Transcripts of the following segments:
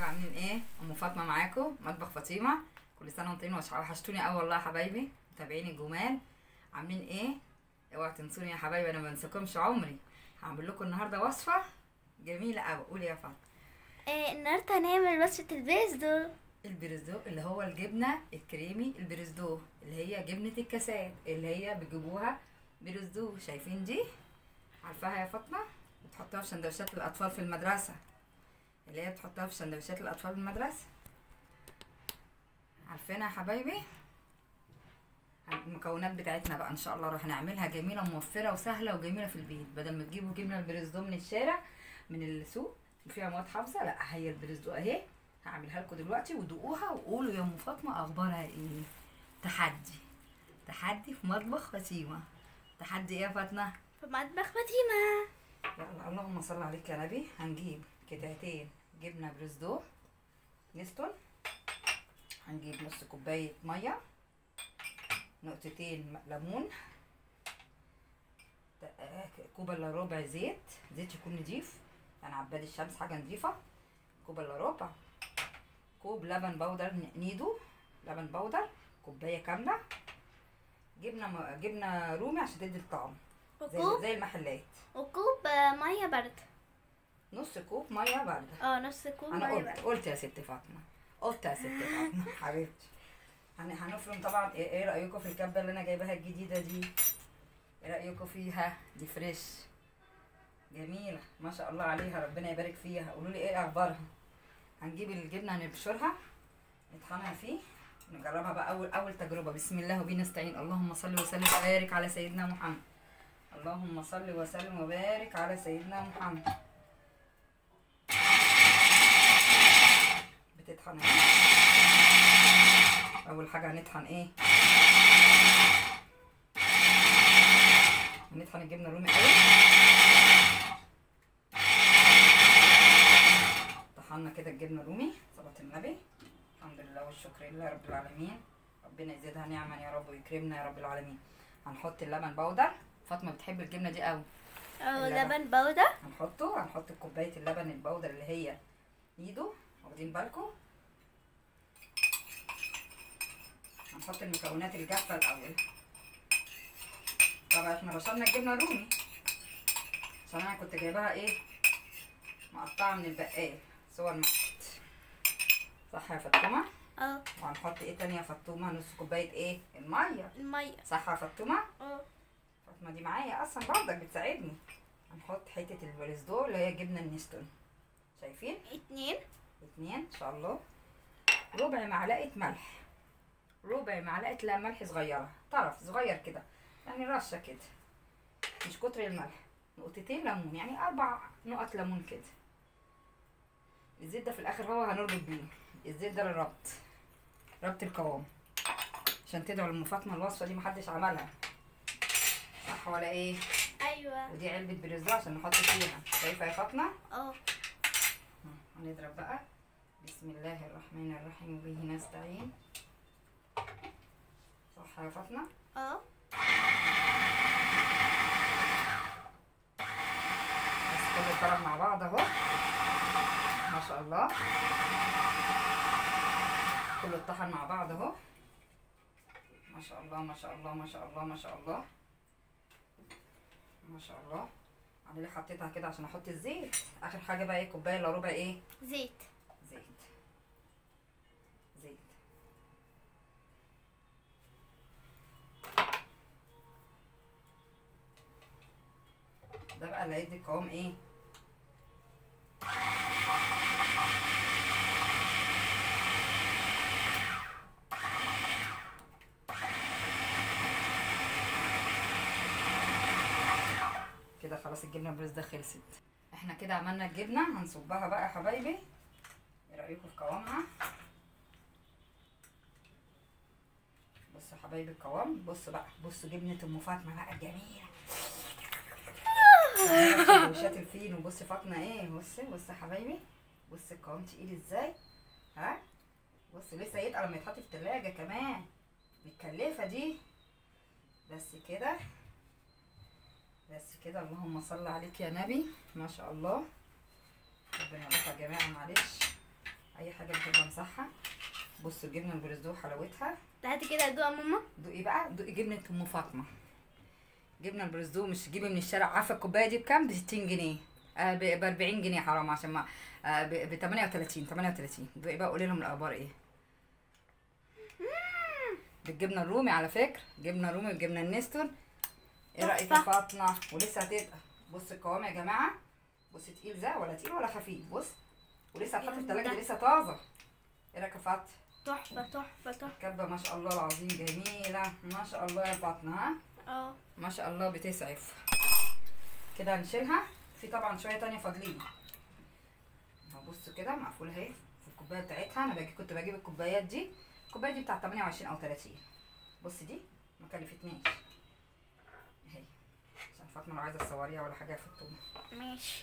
عاملين ايه ام فاطمه معاكم مطبخ فاطمه كل سنه وانتم طيبين وحشتوني قوي والله يا حبايبي متابعين الجمال عاملين ايه اوعوا تنسوني يا حبايبي انا ما بنساكمش عمري هعمل لكم النهارده وصفه جميله قوي قولي يا فاطمه إيه النهارده هنعمل وصفة البيزدو البريزدو اللي هو الجبنه الكريمي البريزدو اللي هي جبنه الكاسات اللي هي بيجيبوها بريزدو شايفين دي عارفاها يا فاطمه بتحطها في سندوتشات الاطفال في المدرسه اللي هي بتحطها في سندوتشات الاطفال في المدرسه عارفينها يا حبايبي المكونات بتاعتنا بقى ان شاء الله راح نعملها جميله موفره وسهله وجميله في البيت بدل ما تجيبوا جبنه البريزدو من الشارع من السوق وفيها مواد حافظه لا هي البريزدو اهي هعملها لكم دلوقتي ودوقوها وقولوا يا ام فاطمه اخبارها ايه تحدي تحدي في مطبخ فاطمه تحدي ايه يا فاطمه في مطبخ فاطمة يلا اللهم صل عليك يا نبي هنجيب قطعتين جبنه بريزدو نستون هنجيب نص كوبايه ميه نقطتين ليمون ت- آه، كوب الا ربع زيت زيت يكون نضيف يعني عباد الشمس حاجه نضيفه كوب الا ربع كوب لبن بودر ن- نيدو لبن بودر كوبايه كامله جبنه م- جبنه رومي عشان تدي الطعم زي وكوب زي المحلات وكوب آه، مية باردة نص كوب ميه بارده اه نص كوب انا مية قلت باردة قلت يا ست فاطمه قلت يا ست فاطمه حبيبتي هن- هنفرم طبعا ايه إيه رايكم في الكبه اللي انا جايباها الجديده دي ايه رايكم فيها دي فريش جميله ما شاء الله عليها ربنا يبارك فيها قولوا لي ايه اخبارها هنجيب الجبنه هنبشرها نطحنها فيه نجربها بقى اول اول تجربه بسم الله وبينا نستعين اللهم صل وسلم وبارك على سيدنا محمد اللهم صل وسلم وبارك على سيدنا محمد بتطحن اهي. اول حاجه هنطحن ايه هنطحن الجبنه الرومي قوي طحنا كده الجبنه الرومي صلاه النبي الحمد لله والشكر لله رب العالمين ربنا يزيدها نعما يا رب ويكرمنا يا رب العالمين هنحط اللبن بودر فاطمه بتحب الجبنه دي قوي اه اللبن. لبن بودر هنحطه هنحط كوبايه اللبن البودر اللي هي ايده واخدين بالكم هنحط المكونات الجافه الاول طبعا احنا بشرنا الجبنه الرومي عشان انا كنت جايباها ايه مقطعه من البقال صور ماركت صح يا فطومه اه وهنحط ايه تاني يا فطومه نص كوبايه ايه الميه المية صح يا فطومه اه فاطمه دي معايا اصلا برضك بتساعدني هنحط حته البريزدو اللي هي جبنه النستون شايفين اتنين اتنين ان شاء الله ربع معلقه ملح ربع معلقه لا ملح صغيره طرف صغير كده يعني رشه كده مش كتر الملح نقطتين ليمون يعني اربع نقط ليمون كده الزيت ده في الاخر هو هنربط بيه الزيت ده للربط ربط القوام عشان تدعوا لام فاطمه الوصفه دي محدش عملها صح ولا ايه ايوه ودي علبه بريزو عشان نحط فيها شايفه يا فاطمه اه هنضرب بقى بسم الله الرحمن الرحيم وبه نستعين صح يا فاطمة اه بس كله اتضرب مع بعض اهو ما شاء الله كله اتطحن مع بعض اهو ما شاء الله ما شاء الله ما شاء الله ما شاء الله ما شاء الله انا ليه حطيتها كده عشان احط الزيت اخر حاجه بقى ايه كوبايه الا ربع ايه زيت زيت زيت ده بقى اللي هيدي القوام ايه كده خلاص الجبنه بريز ده خلصت احنا كده عملنا الجبنه هنصبها بقى يا حبايبي ايه رايكم في قوامها بصوا يا حبايبي القوام بصوا بقى بصوا جبنه ام فاطمه بقى الجميله سندوتشات الفين وبص فاطمه ايه بصي بصي يا حبايبي بصي القوام تقيل ازاي ها بصي لسه يتقل لما يتحط في التلاجة كمان متكلفه دي بس كده بس كده اللهم صل عليك يا نبي ما شاء الله ربنا يبارك يا جماعه معلش اي حاجه بحب امسحها بصوا الجبنه البريزدو حلاوتها هاتي كده ادوق يا ماما دوقي بقى دوقي جبنه ام فاطمه جبنه البريزدو مش تجيبي من الشارع عارفه الكوبايه دي بكام ب 60 جنيه آه ب 40 جنيه حرام عشان ما آه ب 38 38 دوقي بقى قولي لهم الاخبار ايه بالجبنه الرومي على فكره جبنه رومي والجبنه النستون ايه رايك يا تحفة. فاطمه ولسه هتبقى بص القوام يا جماعه بص تقيل ده ولا تقيل ولا خفيف بص ولسه هتحط في التلاجة دي لسه طازه ايه رايك يا فاطمه تحفه تحفه تحفه كبه ما شاء الله العظيم جميله ما شاء الله يا فاطمه ها اه ما شاء الله بتسعف كده هنشيلها في طبعا شويه تانية فاضلين هبص كده مقفوله اهي في الكوبايه بتاعتها انا باجي كنت بجيب الكوبايات دي الكوبايه دي بتاعت 28 او 30 بص دي ما كلفتنيش اهي عشان فاطمه لو عايزه تصوريها ولا حاجه في الطوبه ماشي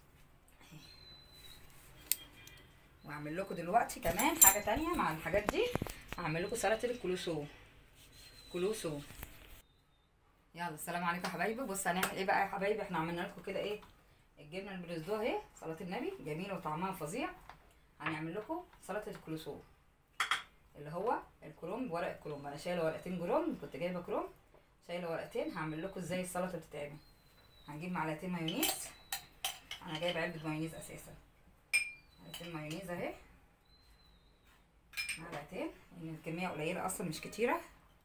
واعمل لكم دلوقتي كمان حاجه تانية مع الحاجات دي هعمل لكم سلطه الكلوسو كلوسو يلا السلام عليكم يا حبايبي بص هنعمل ايه بقى يا حبايبي احنا عملنا لكم كده ايه الجبنه البريزدو اهي صلاه النبي جميله وطعمها فظيع هنعمل لكم سلطه الكلوسو اللي هو الكرنب ورق الكرنب انا شايله ورقتين كرنب كنت جايبه كرنب شايله ورقتين هعمل لكم ازاي السلطه بتتعمل هنجيب معلقتين مايونيز انا جايبه علبه مايونيز اساسا معلقتين مايونيز اهي معلقتين لان الكميه قليله اصلا مش كتيره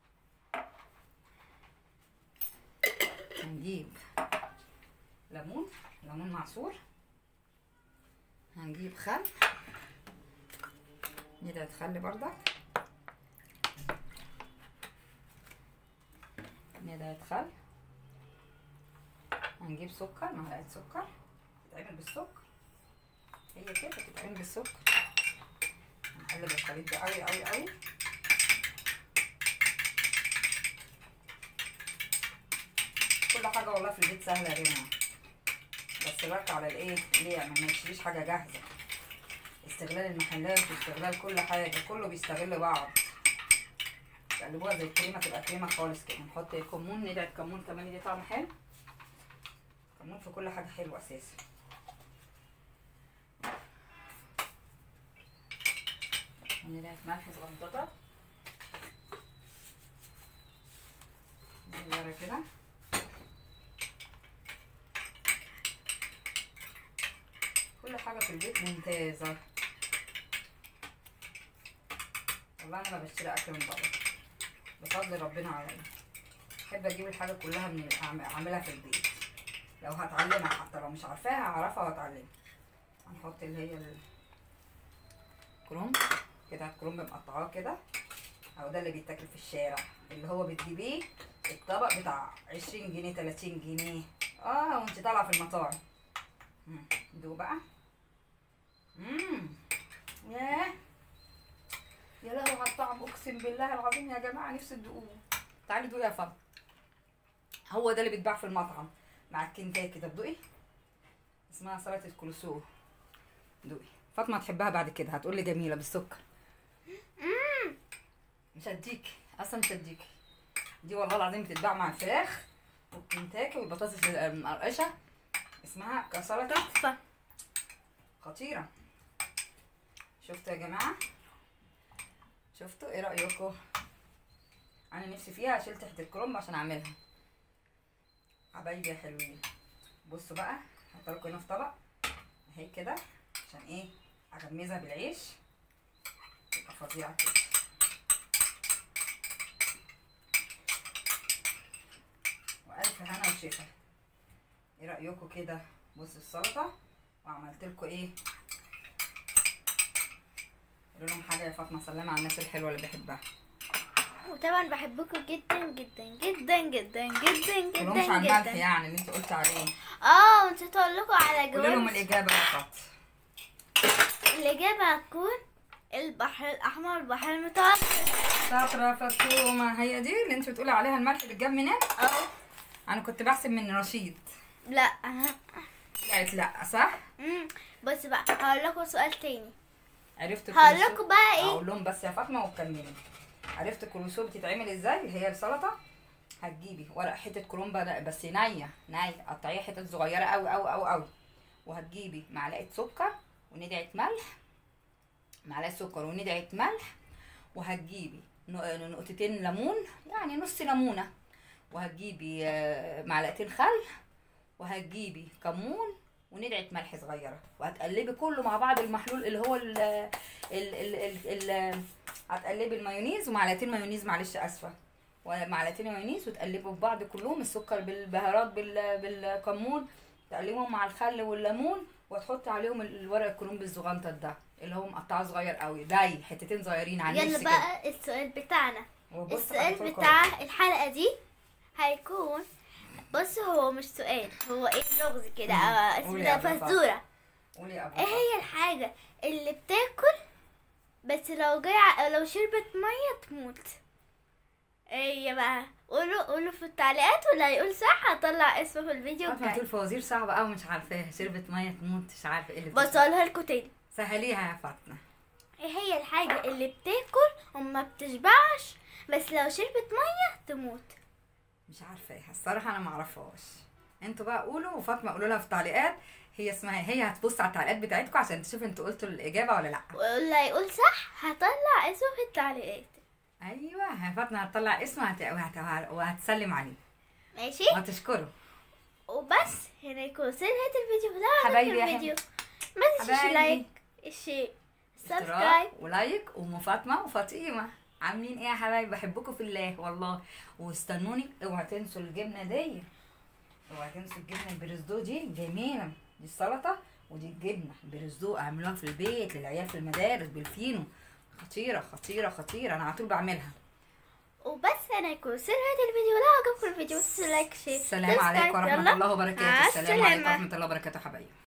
هنجيب ليمون ليمون معصور هنجيب خل ندعة خل برضك ندعة خل هنجيب سكر معلقة سكر تتعمل بالسكر هي كده بتتعمل بالسكر هنقلب الخليط ده قوي قوي قوي كل حاجه والله في البيت سهله يا جماعه بس بركة على الايه ليه يعني ما نشتريش حاجه جاهزه استغلال المحلات واستغلال كل حاجه كله بيستغل بعض تقلبوها زي الكريمه تبقى كريمه خالص كده نحط كمون ندعه كمون كمان دي طعم حلو كمون في كل حاجه حلوه اساسا ندعه ملح صغنططه صغيره كده كل حاجة في البيت ممتازة والله أنا ما بشتري أكل من بره بفضل ربنا عليا بحب أجيب الحاجة كلها من أعم- أعملها في البيت لو هتعلمها حتى لو مش عارفاها هعرفها وأتعلمها هنحط اللي هي الكرنب كده الكرنب مقطعاه كده أهو ده اللي بيتاكل في الشارع اللي هو بتجيبيه الطبق بتاع عشرين جنيه تلاتين جنيه اه وانت طالعة في المطاعم مم. دوق بقى امم ياه يا لهوي على الطعم اقسم بالله العظيم يا جماعه نفسي تدوقوه تعالي دوقي يا فاطمه هو ده اللي بيتباع في المطعم مع الكنتاكي طب دوقي اسمها سلطه كولسلو دوقي فاطمه تحبها بعد كده هتقول لي جميله بالسكر مش هديك اصلا مش هديك دي والله العظيم بتتباع مع الفراخ والكنتاكي والبطاطس المقرقشه اسمها كسلطه تحفه خطيرة شفتوا يا جماعة شفتوا ايه رأيكم انا نفسي فيها شلت حتة الكرنب عشان اعملها حبايبي يا حلوين بصوا بقى هحط لكم هنا في طبق اهي كده عشان ايه اغمزها بالعيش تبقى فظيعة كده والف هنا وشفا ايه رأيكم كده بصوا السلطة وعملت لكم ايه قولوا لهم حاجه يا فاطمه سلمي على الناس الحلوه اللي بحبها وطبعا بحبكم جدا جدا جدا جدا جدا قولوا لهمش على جدا الملح جدا يعني اللي انت قلت عليه اه نسيت اقول لكم على قولوا لهم جواب الاجابه يا فاطمه الاجابه هتكون البحر الاحمر البحر المتوسط شاطره فاطمه هي دي اللي انت بتقولي عليها الملح بتجاب منين اه انا كنت بحسب من رشيد لا قالت لا صح امم بص بقى هقول لكم سؤال تاني عرفت هقول الكولسلو؟ لكم بقى ايه اقول لهم بس يا فاطمه وكملي عرفت الكولسلو بتتعمل ازاي اللي هي السلطه هتجيبي ورق حته كرومبه ده بس نيه نيه قطعيها حتت صغيره قوي قوي قوي قوي وهتجيبي معلقه سكر وندعه ملح معلقه سكر وندعه ملح وهتجيبي ن- نقطتين ليمون يعني نص ليمونه وهتجيبي آه، معلقتين خل وهتجيبي كمون وندعه ملح صغيره وهتقلبي كله مع بعض المحلول اللي هو ال ال ال ال ال هتقلبي المايونيز ومعلقتين مايونيز معلش اسفه ومعلقتين مايونيز وتقلبوا في بعض كلهم السكر بالبهارات بال بالكمون تقلبهم مع الخل والليمون وتحطي عليهم الورق الكرنب الزغنطط ده اللي هو مقطعه صغير قوي باي حتتين صغيرين على النص يلا كده بقى السؤال بتاعنا وبص السؤال حطيته لكم. بتاع الحلقة دي هيكون بص هو مش سؤال هو ايه لغز كده مم. آه، اسمه قولي ده يا أبو الفضل. فزورة قولي يا أبو ايه هي الحاجة اللي بتاكل بس لو جاي لو شربت مية تموت ايه هي بقى قولوا قولوا في التعليقات ولا هيقول صح هطلع اسمه في الفيديو فاطمه الجاي تقول فوازير صعبه قوي مش عارفاها شربت ميه تموت مش عارفه ايه اللي بس بتحصل. اقولها لكم تاني سهليها يا فاطمه ايه هي الحاجة اللي بتاكل وما بتشبعش بس لو شربت مية تموت مش عارفاها الصراحه انا ما اعرفهاش انتوا بقى قولوا وفاطمه قولوا لها في التعليقات هي اسمها هي هتبص على التعليقات بتاعتكم عشان تشوف انتوا قلتوا الاجابه ولا لا واللي هيقول صح هطلع اسمه في التعليقات ايوه يا فاطمه هتطلع اسمه وهت... وهت... وهتسلم عليه ماشي وهتشكره وبس هنا يكون نهاية الفيديو ده حبايبي يا الفيديو ما تنسوش حبايبي. لايك الشير اشتراك سبسكرايب ولايك ام فاطمه وفاطمه عاملين ايه يا حبايبي بحبكم في الله والله واستنوني اوعوا تنسوا الجبنه دي اوعوا تنسوا الجبنه البريزدو دي جميله دي السلطه ودي الجبنه البريزدو اعملوها في البيت للعيال في المدارس بالفينو خطيره خطيره خطيره انا على طول بعملها وبس هنا يكون نهاية الفيديو لو عجبكم الفيديو ما تنسوا لايك شير السلام عليكم ورحمه الله وبركاته مع السلام عليكم السلامة. ورحمه الله وبركاته حبايبي